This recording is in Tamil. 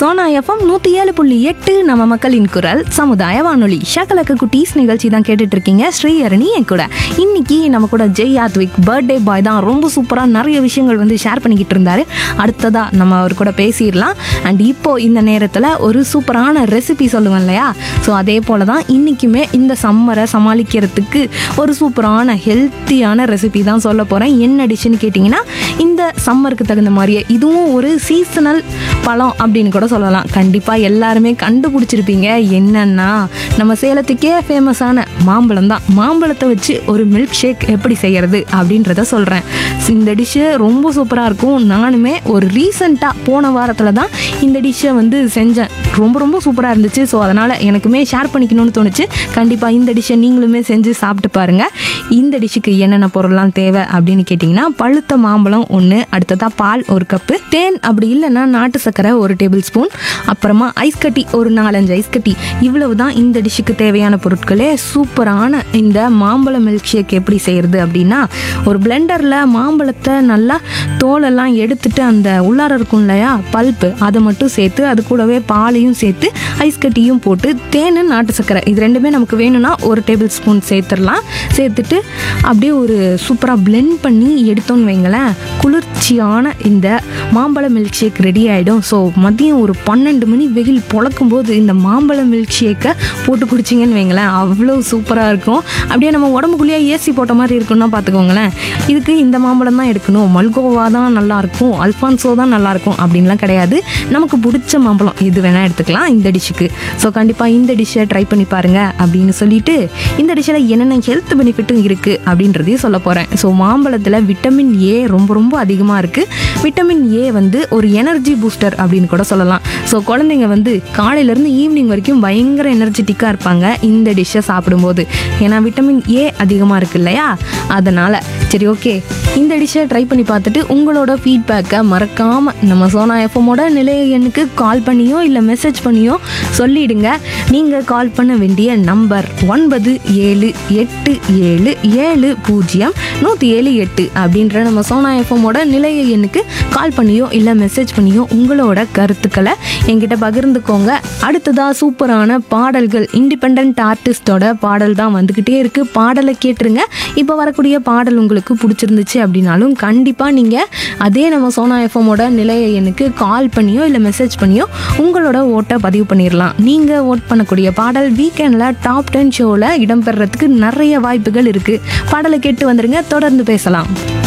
சோனா எஃப்எம் நூற்றி ஏழு புள்ளி எட்டு நம்ம மக்களின் குரல் சமுதாய வானொலி ஷகலக்க குட்டீஸ் நிகழ்ச்சி தான் கேட்டுட்டு இருக்கீங்க ஸ்ரீஹரணி என் கூட இன்னைக்கு நம்ம கூட ஜெய் ஆத்விக் பர்த்டே பாய் தான் ரொம்ப சூப்பராக நிறைய விஷயங்கள் வந்து ஷேர் பண்ணிக்கிட்டு இருந்தாரு அடுத்ததா நம்ம அவர் கூட பேசிடலாம் அண்ட் இப்போ இந்த நேரத்தில் ஒரு சூப்பரான ரெசிபி சொல்லுவேன் இல்லையா ஸோ அதே போல தான் இன்னைக்குமே இந்த சம்மரை சமாளிக்கிறதுக்கு ஒரு சூப்பரான ஹெல்த்தியான ரெசிபி தான் சொல்ல போகிறேன் என்ன டிஷ்ஷுன்னு கேட்டிங்கன்னா இந்த சம்மருக்கு தகுந்த மாதிரியே இதுவும் ஒரு சீசனல் பழம் அப்படின்னு கூட சொல்லலாம் கண்டிப்பாக எல்லாருமே கண்டுபிடிச்சிருப்பீங்க என்னன்னா நம்ம சேலத்துக்கே ஃபேமஸான மாம்பழம் தான் மாம்பழத்தை வச்சு ஒரு மில்க் ஷேக் எப்படி செய்யறது அப்படின்றத சொல்கிறேன் இந்த டிஷ்ஷு ரொம்ப சூப்பராக இருக்கும் நானுமே ஒரு ரீசண்டாக போன வாரத்தில் தான் இந்த டிஷ்ஷை வந்து செஞ்சேன் ரொம்ப ரொம்ப சூப்பராக இருந்துச்சு ஸோ அதனால் எனக்குமே ஷேர் பண்ணிக்கணும்னு தோணுச்சு கண்டிப்பாக இந்த டிஷ்ஷை நீங்களுமே செஞ்சு சாப்பிட்டு பாருங்கள் இந்த டிஷ்ஷுக்கு என்னென்ன பொருள்லாம் தேவை அப்படின்னு கேட்டிங்கன்னா பழுத்த மாம்பழம் ஒன்று அடுத்ததாக பால் ஒரு கப்பு தேன் அப்படி இல்லைன்னா நாட்டு சர்க்கரை ஒரு டேபிள் ஸ்பூன் அப்புறமா ஐஸ் கட்டி ஒரு நாலஞ்சு ஐஸ் கட்டி இவ்வளவு தான் இந்த டிஷ்ஷுக்கு தேவையான பொருட்களே சூப்பரான இந்த மாம்பழ மில்க் ஷேக் எப்படி செய்கிறது அப்படின்னா ஒரு பிளெண்டரில் மாம்பழத்தை நல்லா தோலெல்லாம் எடுத்துட்டு அந்த உள்ளார இருக்கும் இல்லையா பல்ப்பு அதை மட்டும் சேர்த்து அது கூடவே பாலையும் சேர்த்து ஐஸ் கட்டியும் போட்டு தேன் நாட்டு சர்க்கரை இது ரெண்டுமே நமக்கு வேணும்னா ஒரு டேபிள் ஸ்பூன் சேர்த்துடலாம் சேர்த்துட்டு அப்படியே ஒரு சூப்பராக பிளெண்ட் பண்ணி எடுத்தோன்னு வைங்களேன் குளிர்ச்சியான இந்த மாம்பழ மில்க் ஷேக் ரெடி ஆகிடும் ஸோ மதியம் ஒரு பன்னெண்டு மணி வெயில் பொழக்கும் போது இந்த மாம்பழ மில்க் ஷேக்கை போட்டு குடிச்சிங்கன்னு வைங்களேன் அவ்வளோ சூப்பராக இருக்கும் அப்படியே நம்ம உடம்புக்குள்ளேயே ஏசி போட்ட மாதிரி இருக்குன்னா பார்த்துக்கோங்களேன் இதுக்கு இந்த மாம்பழம் தான் எடுக்கணும் மல்கோவா தான் நல்லாயிருக்கும் அல்ஃபான்சோ தான் நல்லாயிருக்கும் அப்படின்லாம் கிடையாது நமக்கு பிடிச்ச மாம்பழம் எது வேணால் எடுத்துக்கலாம் இந்த டிஷ்ஷுக்கு ஸோ கண்டிப்பாக இந்த டிஷ்ஷை ட்ரை பண்ணி பாருங்க அப்படின்னு சொல்லிட்டு இந்த டிஷ்ஷில் என்னென்ன ஹெல்த் பெனிஃபிட்டும் இருக்குது அப்படின்றதையும் சொல்ல போகிறேன் ஸோ மாம்பழத்தில் விட்டமின் ஏ ரொம்ப ரொம்ப அதிகமாக இருக்குது விட்டமின் ஏ வந்து ஒரு எனர்ஜி பூஸ்டர் அப்படின்னு கூட சொல்லலாம் ஸோ குழந்தைங்க வந்து காலையிலேருந்து ஈவினிங் வரைக்கும் பயங்கர எனர்ஜெட்டிக்காக இருப்பாங்க இந்த டிஷ்ஷை சாப்பிடும்போது ஏன்னா விட்டமின் ஏ அதிகமாக இருக்கு இல்லையா அதனால் சரி ஓகே இந்த டிஷ்ஷை ட்ரை பண்ணி பார்த்துட்டு உங்களோட ஃபீட்பேக்கை மறக்காமல் நம்ம சோனா எஃப்எம்மோட நிலைய எண்ணுக்கு கால் பண்ணியோ இல்லை மெசேஜ் பண்ணியோ சொல்லிடுங்க நீங்கள் கால் பண்ண வேண்டிய நம்பர் ஒன்பது ஏழு எட்டு ஏழு ஏழு பூஜ்ஜியம் நூற்றி ஏழு எட்டு அப்படின்ற நம்ம சோனா எஃப்எம்மோட நிலைய எண்ணுக்கு கால் பண்ணியோ இல்லை மெசேஜ் பண்ணியோ உங்களோட கருத்துக்களை என்கிட்ட பகிர்ந்துக்கோங்க அடுத்ததா சூப்பரான பாடல்கள் இண்டிபெண்ட் ஆர்டிஸ்டோட பாடல் தான் வந்துக்கிட்டே இருக்குது பாடலை கேட்டுருங்க இப்போ வரக்கூடிய பாடல் உங்களுக்கு பிடிச்சிருந்துச்சு அப்படின்னாலும் கண்டிப்பாக நீங்கள் அதே நம்ம சோனா எஃப்எம்மோட நிலைய எண்ணுக்கு கால் பண்ணியோ இல்லை மெசேஜ் பண்ணியோ உங்களோட ஓட்டை பதிவு பண்ணிடலாம் நீங்கள் ஓட் பண்ணக்கூடிய பாடல் வீக்கெண்டில் டாப் டென் ஷோவில் இடம்பெறதுக்கு நிறைய வாய்ப்புகள் இருக்குது பாடலை கேட்டு வந்துருங்க தொடர்ந்து பேசலாம்